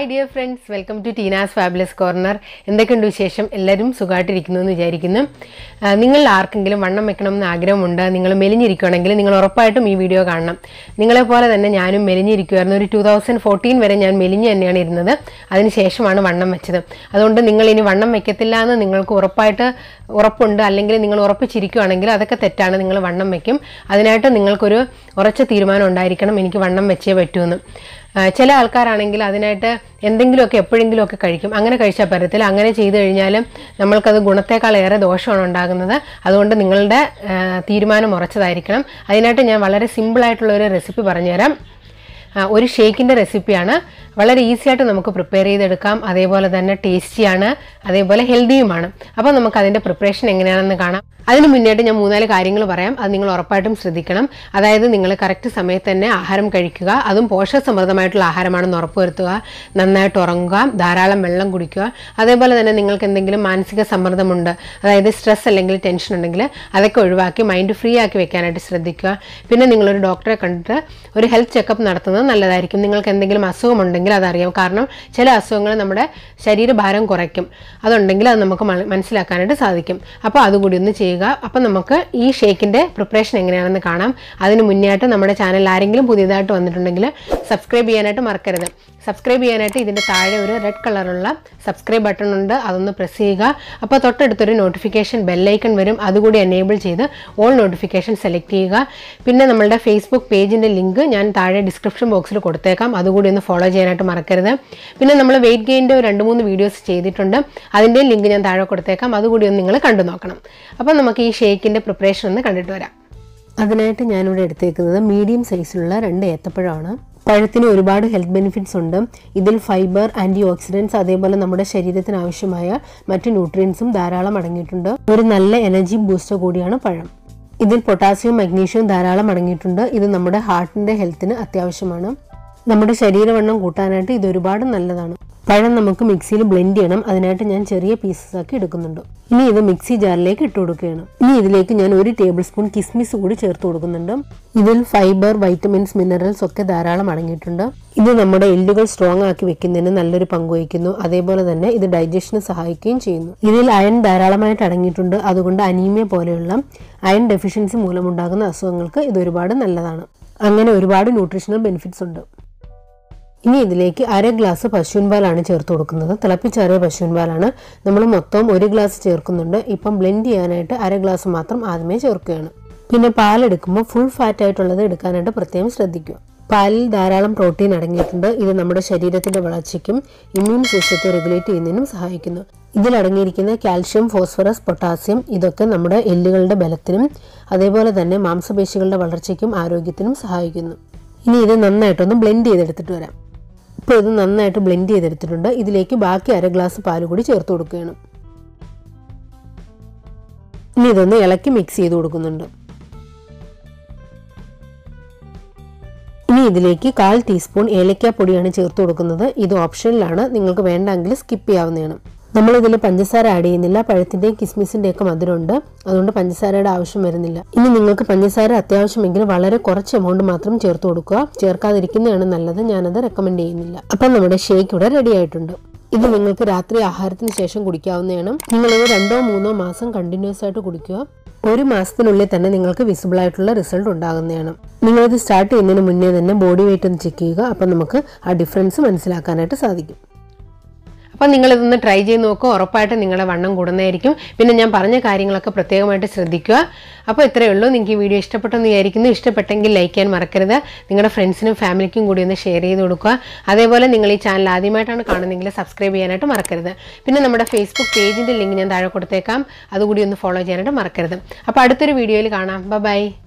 hi dear friends welcome to Teena's fabulous corner എന്തൊക്കെയുണ്ട് വിശേഷം എല്ലാവരും സുഖമായിട്ടിരിക്കുന്നു എന്ന് വിചാരിക്കുന്നു ആ, നിങ്ങൾ ആർക്കെങ്കിലും വണ്ണം വെക്കണമെന്ന് ആഗ്രഹമുണ്ട് നിങ്ങൾ മെലിഞ്ഞിരിക്കുകയാണെങ്കിൽ നിങ്ങൾ ഉറപ്പായിട്ടും ഈ വീഡിയോ കാണണം നിങ്ങളെപ്പോലെ തന്നെ ഞാനും മെലിഞ്ഞിരിക്കുമായിരുന്നു ഒരു ടൂ തൗസൻഡ് ഫോർട്ടീൻ വരെ ഞാൻ മെലിഞ്ഞ് തന്നെയാണ് ഇരുന്നത് അതിനുശേഷമാണ് വണ്ണം വെച്ചത് അതുകൊണ്ട് നിങ്ങൾ ഇനി വണ്ണം വെക്കത്തില്ല എന്ന് നിങ്ങൾക്ക് ഉറപ്പായിട്ട് ഉറപ്പുണ്ട് അല്ലെങ്കിൽ നിങ്ങൾ ഉറപ്പിച്ചിരിക്കുകയാണെങ്കിൽ അതൊക്കെ തെറ്റാണ് നിങ്ങൾ വണ്ണം വെക്കും അതിനായിട്ട് നിങ്ങൾക്കൊരു ഉറച്ച തീരുമാനം ഉണ്ടായിരിക്കണം എനിക്ക് വണ്ണം വെച്ചേ പറ്റുമെന്ന് ആ, ചില ആൾക്കാരാണെങ്കിൽ അതിനായിട്ട് എന്തെങ്കിലുമൊക്കെ എപ്പോഴെങ്കിലുമൊക്കെ കഴിക്കും അങ്ങനെ കഴിച്ചാൽ പറ്റത്തില്ല അങ്ങനെ ചെയ്തു കഴിഞ്ഞാൽ നമ്മൾക്കത് ഗുണത്തേക്കാൾ ഏറെ ദോഷമാണ് ഉണ്ടാകുന്നത് അതുകൊണ്ട് നിങ്ങളുടെ ആ, തീരുമാനം ഉറച്ചതായിരിക്കണം അതിനായിട്ട് ഞാൻ വളരെ സിമ്പിളായിട്ടുള്ള ഒരു റെസിപ്പി പറഞ്ഞുതരാം ആ, ഒരു ഷേക്കിൻ്റെ റെസിപ്പിയാണ് വളരെ ഈസി ആയിട്ട് നമുക്ക് പ്രിപ്പയർ ചെയ്തെടുക്കാം അതേപോലെ തന്നെ ടേസ്റ്റിയാണ് അതേപോലെ ഹെൽത്തിയുമാണ് അപ്പോൾ നമുക്ക് അതിൻ്റെ പ്രിപ്പറേഷൻ എങ്ങനെയാണെന്ന് കാണാം അതിന് മുന്നേട്ട് ഞാൻ മൂന്നാല് കാര്യങ്ങൾ പറയാം അത് നിങ്ങൾ ഉറപ്പായിട്ടും ശ്രദ്ധിക്കണം അതായത് നിങ്ങൾ കറക്റ്റ് സമയത്ത് തന്നെ ആഹാരം കഴിക്കുക അതും പോഷകസമൃദ്ധമായിട്ടുള്ള ആഹാരമാണെന്ന് ഉറപ്പുവരുത്തുക നന്നായിട്ട് ഉറങ്ങുക ധാരാളം വെള്ളം കുടിക്കുക അതേപോലെ തന്നെ നിങ്ങൾക്ക് എന്തെങ്കിലും മാനസിക സമ്മർദ്ദമുണ്ട് അതായത് സ്ട്രെസ് അല്ലെങ്കിൽ ടെൻഷൻ ഉണ്ടെങ്കിൽ അതൊക്കെ ഒഴിവാക്കി മൈൻഡ് ഫ്രീ ആക്കി വെക്കാനായിട്ട് ശ്രദ്ധിക്കുക പിന്നെ നിങ്ങളൊരു ഡോക്ടറെ കണ്ടിട്ട് ഒരു ഹെൽത്ത് ചെക്കപ്പ് നടത്തുന്നത് നല്ലതായിരിക്കും നിങ്ങൾക്ക് എന്തെങ്കിലും അസുഖമുണ്ടെങ്കിൽ അതറിയാം കാരണം ചില അസുഖങ്ങൾ നമ്മുടെ ശരീരഭാരം കുറയ്ക്കും അതുണ്ടെങ്കിൽ അത് നമുക്ക് മ- മനസ്സിലാക്കാനായിട്ട് സാധിക്കും അപ്പോൾ അതുകൂടി ഒന്ന് ചെയ്യുക അപ്പോൾ നമുക്ക് ഈ ഷേക്കിൻ്റെ പ്രിപ്പറേഷൻ എങ്ങനെയാണെന്ന് കാണാം അതിന് മുന്നേയായിട്ട് നമ്മുടെ ചാനൽ ആരെങ്കിലും പുതിയതായിട്ട് വന്നിട്ടുണ്ടെങ്കിൽ സബ്സ്ക്രൈബ് ചെയ്യാനായിട്ട് മറക്കരുത് സബ്സ്ക്രൈബ് ചെയ്യാനായിട്ട് ഇതിൻ്റെ താഴെ ഒരു റെഡ് കളറുള്ള സബ്സ്ക്രൈബ് ബട്ടൺ ഉണ്ട് അതൊന്ന് പ്രസ് ചെയ്യുക അപ്പോൾ തൊട്ടടുത്തൊരു നോട്ടിഫിക്കേഷൻ ബെല്ലൈക്കൺ വരും അതുകൂടി എനേബിൾ ചെയ്ത് ഓൾ നോട്ടിഫിക്കേഷൻ സെലക്ട് ചെയ്യുക പിന്നെ നമ്മളുടെ ഫേസ്ബുക്ക് പേജിൻ്റെ ലിങ്ക് ഞാൻ താഴെ ഡിസ്ക്രിപ്ഷൻ ബോക്സിൽ കൊടുത്തേക്കാം അതുകൂടി ഒന്ന് ഫോളോ ചെയ്യാനായിട്ട് മറക്കരുത് പിന്നെ നമ്മൾ വെയിറ്റ് ഗെയിൻ്റെ രണ്ട് മൂന്ന് വീഡിയോസ് ചെയ്തിട്ടുണ്ട് അതിൻ്റെ ലിങ്ക് ഞാൻ താഴെ കൊടുത്തേക്കാം അതുകൂടി ഒന്ന് നിങ്ങൾ കണ്ടു നോക്കണം അപ്പോൾ നമുക്ക് ഈ ഷേക്കിൻ്റെ പ്രിപ്പറേഷൻ ഒന്ന് കണ്ടിട്ട് വരാം അതിനായിട്ട് ഞാനിവിടെ എടുത്തേക്കുന്നത് മീഡിയം സൈസിലുള്ള രണ്ട് ഏത്തപ്പഴമാണ് പഴത്തിന് ഒരുപാട് ഹെൽത്ത് ബെനിഫിറ്റ്സ് ഉണ്ട് ഇതിൽ ഫൈബർ ആൻറ്റി ഓക്സിഡൻസ് അതേപോലെ നമ്മുടെ ശരീരത്തിന് ആവശ്യമായ മറ്റ് ന്യൂട്രിയൻസും ധാരാളം അടങ്ങിയിട്ടുണ്ട് ഒരു നല്ല എനർജി ബൂസ്റ്റർ കൂടിയാണ് പഴം ഇതിൽ പൊട്ടാസ്യവും മഗ്നീഷ്യവും ധാരാളം അടങ്ങിയിട്ടുണ്ട് ഇത് നമ്മുടെ ഹാർട്ടിൻ്റെ ഹെൽത്തിന് അത്യാവശ്യമാണ് നമ്മുടെ ശരീരവണ്ണം കൂട്ടാനായിട്ട് ഇത് ഒരുപാട് നല്ലതാണ് പഴം നമുക്ക് മിക്സിയിൽ ബ്ലെൻഡ് ചെയ്യണം അതിനായിട്ട് ഞാൻ ചെറിയ പീസസ് ആക്കി എടുക്കുന്നുണ്ട് ഇനി ഇത് മിക്സി ജാറിലേക്ക് ഇട്ട് കൊടുക്കുകയാണ് ഇനി ഇതിലേക്ക് ഞാൻ ഒരു ടേബിൾ സ്പൂൺ കിസ്മിസ് കൂടി ചേർത്ത് കൊടുക്കുന്നുണ്ട് ഇതിൽ ഫൈബർ വൈറ്റമിൻസ് മിനറൽസ് ഒക്കെ ധാരാളം അടങ്ങിയിട്ടുണ്ട് ഇത് നമ്മുടെ എല്ലുകൾ സ്ട്രോങ് ആക്കി വെക്കുന്നതിന് നല്ലൊരു പങ്ക് വഹിക്കുന്നു അതേപോലെ തന്നെ ഇത് ഡൈജഷന് സഹായിക്കുകയും ചെയ്യുന്നു ഇതിൽ അയൺ ധാരാളമായിട്ട് അടങ്ങിയിട്ടുണ്ട് അതുകൊണ്ട് അനീമിയ പോലെയുള്ള അയൺ ഡെഫിഷ്യൻസി മൂലമുണ്ടാകുന്ന അസുഖങ്ങൾക്ക് ഇത് ഒരുപാട് നല്ലതാണ് അങ്ങനെ ഒരുപാട് ന്യൂട്രീഷണൽ ബെനിഫിറ്റ്സ് ഉണ്ട് ഇനി ഇതിലേക്ക് അര ഗ്ലാസ് പശുവിൻ പാലാണ് ചേർത്ത് കൊടുക്കുന്നത് തിളപ്പിച്ചാറിയ പശുവിൻ പാലാണ് നമ്മൾ മൊത്തം ഒരു ഗ്ലാസ് ചേർക്കുന്നുണ്ട് ഇപ്പം ബ്ലെൻഡ് ചെയ്യാനായിട്ട് അര ഗ്ലാസ് മാത്രം ആദ്യമേ ചേർക്കുകയാണ് പിന്നെ പാലെടുക്കുമ്പോൾ ഫുൾ ഫാറ്റ് ആയിട്ടുള്ളത് എടുക്കാനായിട്ട് പ്രത്യേകം ശ്രദ്ധിക്കുക പാലിൽ ധാരാളം പ്രോട്ടീൻ അടങ്ങിയിട്ടുണ്ട് ഇത് നമ്മുടെ ശരീരത്തിന്റെ വളർച്ചയ്ക്കും ഇമ്മ്യൂൺ സിസ്റ്റത്തെ റെഗുലേറ്റ് ചെയ്യുന്നതിനും സഹായിക്കുന്നു ഇതിൽ അടങ്ങിയിരിക്കുന്ന കാൽഷ്യം ഫോസ്ഫറസ് പൊട്ടാസ്യം ഇതൊക്കെ നമ്മുടെ എല്ലുകളുടെ ബലത്തിനും അതേപോലെ തന്നെ മാംസപേശികളുടെ വളർച്ചയ്ക്കും ആരോഗ്യത്തിനും സഹായിക്കുന്നു ഇനി ഇത് നന്നായിട്ടൊന്ന് ബ്ലെൻഡ് ചെയ്തെടുത്തിട്ട് വരാം ഇപ്പോൾ ഇത് നന്നായിട്ട് ബ്ലെൻഡ് ചെയ്തെടുത്തിട്ടുണ്ട് ഇതിലേക്ക് ബാക്കി അര ഗ്ലാസ് പാൽ കൂടി ചേർത്ത് കൊടുക്കുകയാണ് ഇനി ഇതൊന്ന് ഇളക്കി മിക്സ് ചെയ്ത് കൊടുക്കുന്നുണ്ട് ഇനി ഇതിലേക്ക് കാൽ ടീസ്പൂൺ ഏലക്ക പൊടിയാണ് ചേർത്ത് കൊടുക്കുന്നത് ഇത് ഓപ്ഷനിലാണ് നിങ്ങൾക്ക് വേണ്ടെങ്കിൽ സ്കിപ്പ് ചെയ്യാവുന്നതാണ് നമ്മൾ ഇതിൽ പഞ്ചസാര ആഡ് ചെയ്യുന്നില്ല പഴത്തിന്റെയും കിസ്മിസിന്റെ ഒക്കെ മധുരമുണ്ട് അതുകൊണ്ട് പഞ്ചസാരയുടെ ആവശ്യം വരുന്നില്ല ഇനി നിങ്ങൾക്ക് പഞ്ചസാര അത്യാവശ്യമെങ്കിൽ വളരെ കുറച്ച് എമൗണ്ട് മാത്രം ചേർത്ത് കൊടുക്കുക ചേർക്കാതിരിക്കുന്നതാണ് നല്ലത് ഞാനത് റെക്കമെൻഡ് ചെയ്യുന്നില്ല അപ്പം നമ്മുടെ ഷേക്ക് ഇവിടെ റെഡി ആയിട്ടുണ്ട് ഇത് നിങ്ങൾക്ക് രാത്രി ആഹാരത്തിന് ശേഷം കുടിക്കാവുന്നതാണ് നിങ്ങളിത് രണ്ടോ മൂന്നോ മാസം കണ്ടിന്യൂസ് ആയിട്ട് കുടിക്കുക ഒരു മാസത്തിനുള്ളിൽ തന്നെ നിങ്ങൾക്ക് വിസിബിൾ ആയിട്ടുള്ള റിസൾട്ട് ഉണ്ടാകുന്നതാണ് നിങ്ങളിത് സ്റ്റാർട്ട് ചെയ്യുന്നതിന് മുന്നേ തന്നെ ബോഡി വെയിറ്റ് ഒന്ന് ചെക്ക് ചെയ്യുക അപ്പം നമുക്ക് ആ ഡിഫറൻസ് മനസ്സിലാക്കാനായിട്ട് സാധിക്കും അപ്പം നിങ്ങളിതൊന്ന് ട്രൈ ചെയ്ത് നോക്കുക ഉറപ്പായിട്ടും നിങ്ങളുടെ വണ്ണം കൂടുന്നതായിരിക്കും പിന്നെ ഞാൻ പറഞ്ഞ കാര്യങ്ങളൊക്കെ പ്രത്യേകമായിട്ട് ശ്രദ്ധിക്കുക അപ്പോൾ ഇത്രയേ ഉള്ളൂ നിങ്ങൾക്ക് ഈ വീഡിയോ ഇഷ്ടപ്പെട്ടെന്ന് വിചാരിക്കുന്നു ഇഷ്ടപ്പെട്ടെങ്കിൽ ലൈക്ക് ചെയ്യാൻ മറക്കരുത് നിങ്ങളുടെ ഫ്രണ്ട്സിനും ഫാമിലിക്കും കൂടി ഒന്ന് ഷെയർ ചെയ്ത് കൊടുക്കുക അതേപോലെ നിങ്ങൾ ഈ ചാനൽ ആദ്യമായിട്ടാണ് കാണുന്നതെങ്കിൽ സബ്സ്ക്രൈബ് ചെയ്യാനായിട്ട് മറക്കരുത് പിന്നെ നമ്മുടെ ഫേസ്ബുക്ക് പേജിൻ്റെ ലിങ്ക് ഞാൻ താഴെ കൊടുത്തേക്കാം അതുകൂടി ഒന്ന് ഫോളോ ചെയ്യാനായിട്ട് മറക്കരുത് അപ്പോൾ അടുത്തൊരു വീഡിയോയിൽ കാണാം ബൈ